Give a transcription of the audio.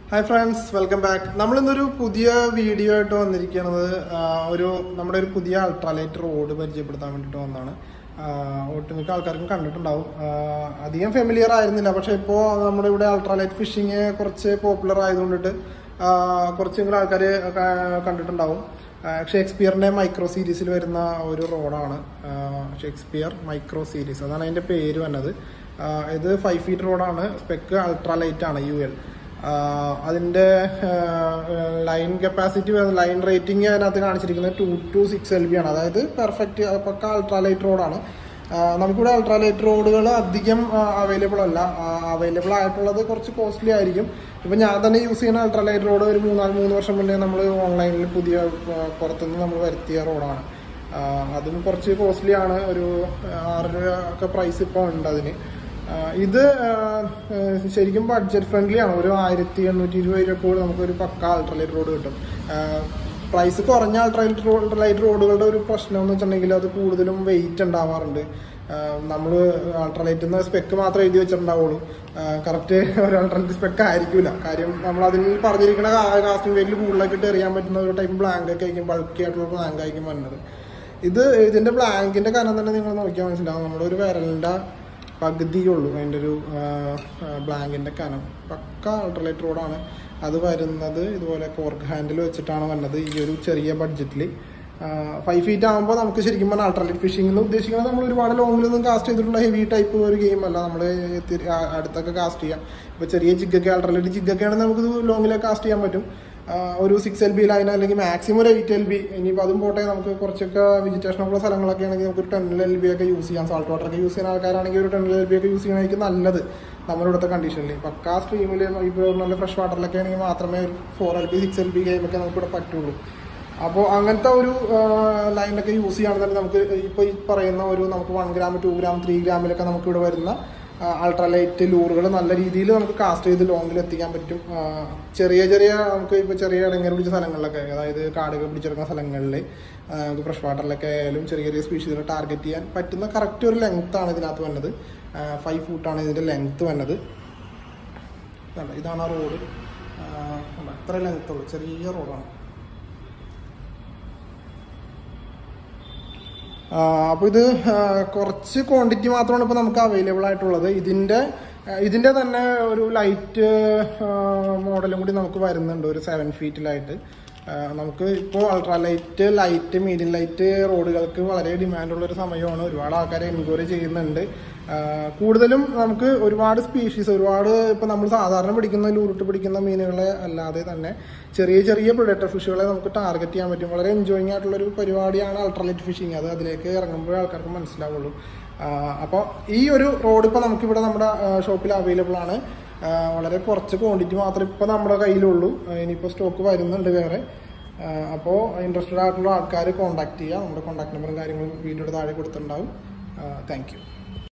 hi friends welcome back നമ്മളിന്നൊരു പുതിയ video ആയിട്ട് വന്നിരിക്കുന്നത് ആ, ഒരു നമ്മുടെ ഒരു പുതിയ അൾട്രാലൈറ്റ് റോഡ് പരിചയപ്പെടുത്താൻ വേണ്ടിയിട്ട് വന്നതാണ് ആ, ഒട്ടുമിക്ക ആൾക്കാർക്കും കണ്ടിട്ടുണ്ടാവും ആ, അധികം ഫെമിലിയർ ആയിരുന്നില്ല പക്ഷെ ഇപ്പോൾ നമ്മുടെ ഇവിടെ അൾട്രാലൈറ്റ് ഫിഷിങ് കുറച്ച് പോപ്പുലർ ആയതുകൊണ്ടിട്ട് ആ, കുറച്ചും കൂടെ ആൾക്കാർ കണ്ടിട്ടുണ്ടാവും ആ, ഷേക്സ്പിയറിന്റെ മൈക്രോ സീരീസിൽ വരുന്ന ഒരു റോഡാണ് ആ, ഷേക്സ്പിയർ മൈക്രോ സീരീസ് അതാണ് അതിന്റെ പേര് വന്നത് ആ, ഇത് ഫൈവ് ഫീറ്റ് റോഡാണ് സ്പെക്ക് അൾട്രാലൈറ്റ് ആണ് യു എൽ അതിന്റെ ലൈൻ കപ്പാസിറ്റി ലൈൻ റേറ്റിംഗ് അതിനകത്ത് കാണിച്ചിരിക്കുന്നത് two to six L B ആണ് അതായത് പെർഫെക്റ്റ് പക്ക അൾട്രാലൈറ്റ് റോഡാണ് നമുക്കിവിടെ അൾട്രാലൈറ്റ് റോഡുകൾ അധികം അവൈലബിൾ അല്ല അവൈലബിൾ ആയിട്ടുള്ളത് കുറച്ച് കോസ്റ്റ്ലി ആയിരിക്കും ഇപ്പം ഞാൻ തന്നെ യൂസ് ചെയ്യുന്ന അൾട്രാലൈറ്റ് റോഡ് ഒരു മൂന്നാല് മൂന്ന് വർഷം മുന്നേ നമ്മൾ ഓൺലൈനിൽ പുതിയ ആ, പുറത്തുനിന്ന് നമ്മൾ വരുത്തിയ റോഡാണ് ആ, അതും കുറച്ച് കോസ്റ്റ്ലി ആണ് ഒരു ആറ് രൂപ ഒക്കെ പ്രൈസ് ഇപ്പോൾ ഉണ്ട് അതിന് ആ, ഇത് ആ, ആ, ശരിക്കും ബഡ്ജറ്റ് ഫ്രണ്ട്ലി ആണ് ഒരു ആയിരത്തി എണ്ണൂറ്റി ഇരുപത് രൂപ നമുക്ക് ഒരു പക്ക അൾട്രാലൈറ്റ് റോഡ് കിട്ടും പ്രൈസ് കുറഞ്ഞ അൾട്രാലൈറ്റ് റോഡ് ലൈറ്റ് റോഡുകളുടെ ഒരു പ്രശ്നം എന്ന് വെച്ചിട്ടുണ്ടെങ്കിൽ അത് കൂടുതലും വെയിറ്റ് ഉണ്ടാവാറുണ്ട് നമ്മൾ അൾട്രാലൈറ്റ് സ്പെക്ക് മാത്രമേ എഴുതി വെച്ചിട്ടുണ്ടാവുള്ളൂ കറക്റ്റ് ഒരു അൾട്രാലൈറ്റ് സ്പെക്ക് ആയിരിക്കില്ല കാര്യം നമ്മൾ അതിൽ പറഞ്ഞിരിക്കുന്ന കാസ്റ്റിംഗ് വെയിറ്റിൽ കൂടുതലായിട്ട് ഇട്ട് എറിയാൻ പറ്റുന്ന ഒരു ടൈപ്പ് ബ്ലാങ്ക് ഒക്കെ ആയിരിക്കും ബൾക്കി ആയിട്ടുള്ള ബ്ലാങ്ക് ആയിരിക്കും വരുന്നത് ഇത് ഇതിന്റെ ബ്ലാങ്കിന്റെ കനം തന്നെ നിങ്ങൾ നോക്കിയാൽ മനസ്സിലാവും നമ്മുടെ ഒരു വിരലിന്റെ പകുതിയുള്ളൂ അതിൻ്റെ ഒരു ബ്ലാങ്കിന്റെ കനം പക്ക അൾട്രലൈറ്റ് റോഡാണ് അത് വരുന്നത് ഇതുപോലെ കോർക്ക് ഹാൻഡിൽ വെച്ചിട്ടാണ് വന്നത് ഈ ഒരു ചെറിയ ബഡ്ജറ്റിൽ ഫൈവ് ഫീറ്റ് ആകുമ്പോൾ നമുക്ക് ശരിക്കും പറഞ്ഞാൽ അൾട്രലൈറ്റ് ഫിഷിംഗ് എന്ന് ഉദ്ദേശിക്കുന്നത് നമ്മൾ ഒരുപാട് ലോങ്ങിലൊന്നും കാസ്റ്റ് ചെയ്തിട്ടുള്ള ഹെവി ടൈപ്പ് ഒരു ഗെയിം അല്ല നമ്മൾ അടുത്തൊക്കെ കാസ്റ്റ് ചെയ്യാം ഇപ്പോൾ ചെറിയ ജിഗൊക്കെ അൾട്രലൈറ്റ് ജിഗൊക്കെ ആണെങ്കിൽ നമുക്ക് ലോങ്ങിലൊക്കെ കാസ്റ്റ് ചെയ്യാൻ പറ്റും ആ, ഒരു സിക്സ് എൽ ബി ലൈൻ അല്ലെങ്കിൽ മാക്സിമം ഒരു എയ്റ്റ് എൽ ബി ഇനിയിപ്പോൾ അതും പോട്ടെ നമുക്ക് കുറച്ചൊക്കെ വെജിറ്റേഷൻ ഉള്ള സ്ഥലങ്ങളൊക്കെ ആണെങ്കിൽ നമുക്ക് ഒരു ടെൻ എൽ ബി ഒക്കെ യൂസ് ചെയ്യാം സാൾട്ട് വാട്ടർ ഒക്കെ യൂസ് ചെയ്യുന്ന ആൾക്കാരാണെങ്കിൽ ഒരു ടെൻ എൽ ബി ഒക്കെ യൂസ് ചെയ്യണമായിരിക്കും നല്ലത് നമ്മുടെ ഇവിടുത്തെ കണ്ടീഷനിൽ പക്കാ സ്ട്രീമിൽ ഇപ്പോൾ നല്ല ഫ്രഷ് വാട്ടറിലൊക്കെ ആണെങ്കിൽ മാത്രമേ ഒരു four L B six L B ഗെയിമൊക്കെ നമുക്ക് ഇവിടെ പറ്റുള്ളൂ അപ്പോൾ അങ്ങനത്തെ ഒരു ലൈനൊക്കെ യൂസ് ചെയ്യുകയാണെന്നുണ്ടെങ്കിൽ നമുക്ക് ഇപ്പോൾ ഈ പറയുന്ന ഒരു നമുക്ക് one gram two gram three ഗ്രാമിലൊക്കെ നമുക്ക് ഇവിടെ വരുന്ന അൾട്രാലൈറ്റ് ലൂറുകൾ നല്ല രീതിയിൽ നമുക്ക് കാസ്റ്റ് ചെയ്ത് ലോങ്ങിൽ എത്തിക്കാൻ പറ്റും ആ, ചെറിയ ചെറിയ നമുക്ക് ഇപ്പോൾ ചെറിയ ഇടങ്ങര പിടിച്ച സ്ഥലങ്ങളിലൊക്കെ അതായത് കാടുകൾ പിടിച്ചെടുക്കുന്ന സ്ഥലങ്ങളിൽ ആ, നമുക്ക് ഫ്രഷ് വാട്ടറിലൊക്കെ ആയാലും ചെറിയ ചെറിയ സ്പീഷീസിനെ ടാർഗറ്റ് ചെയ്യാൻ പറ്റുന്ന കറക്റ്റ് ഒരു ലെങ്ത് ആണ് ഇതിനകത്ത് വന്നത് ഫൈവ് ഫൂട്ടാണ് ഇതിൻ്റെ ലെങ്ത് വന്നത് ഇതാണ് ഇതാണ് ആ റോഡ് അത്ര ലെങ്ത് ഉള്ളൂ ചെറിയ റോഡാണ് അപ്പോൾ ഇത് ആ, കുറച്ച് ക്വാണ്ടിറ്റി മാത്രമാണ് ഇപ്പോൾ നമുക്ക് അവൈലബിൾ ആയിട്ടുള്ളത് ഇതിൻ്റെ ആ, ഇതിൻ്റെ തന്നെ ഒരു ലൈറ്റ് മോഡലും കൂടി നമുക്ക് വരുന്നുണ്ട് ഒരു സെവൻ ഫീറ്റിലായിട്ട് ആ, നമുക്ക് ഇപ്പോൾ ultralight light medium light റോഡുകൾക്ക് വളരെ ഡിമാൻഡുള്ള ഒരു സമയമാണ് ഒരുപാട് ആൾക്കാർ എൻക്വയറി ചെയ്യുന്നുണ്ട് ആ, കൂടുതലും നമുക്ക് ഒരുപാട് സ്പീഷീസ് ഒരുപാട് ഇപ്പം നമ്മൾ സാധാരണ പിടിക്കുന്ന ലൂറിട്ട് പിടിക്കുന്ന മീനുകളെ അല്ലാതെ തന്നെ ചെറിയ ചെറിയ പ്രിഡേറ്റർ ഫിഷുകളെ നമുക്ക് ടാർഗറ്റ് ചെയ്യാൻ പറ്റും വളരെ എൻജോയിങ് ആയിട്ടുള്ള ഒരു പരിപാടിയാണ് അൾട്രാലൈറ്റ് ഫിഷിങ് അത് അതിലേക്ക് ഇറങ്ങുമ്പോഴേ ആൾക്കാർക്ക് മനസ്സിലാവുള്ളൂ അപ്പോൾ ഈ ഒരു റോഡ് ഇപ്പോൾ നമുക്കിവിടെ നമ്മുടെ ഷോപ്പിൽ അവൈലബിൾ ആണ് ആ, വളരെ കുറച്ച് ക്വാണ്ടിറ്റി മാത്രമേ ഇപ്പോൾ നമ്മുടെ കയ്യിലുള്ളൂ ആ, ഇനിയിപ്പോൾ സ്റ്റോക്ക് വരുന്നുണ്ട് വേറെ അപ്പോൾ ഇൻട്രസ്റ്റഡ് ആയിട്ടുള്ള ആൾക്കാർ കോൺടാക്ട് ചെയ്യുക നമ്മുടെ കോൺടാക്ട് നമ്പറും കാര്യങ്ങളും വീഡിയോയുടെ താഴെ കൊടുത്തിട്ടുണ്ടാവും താങ്ക് യു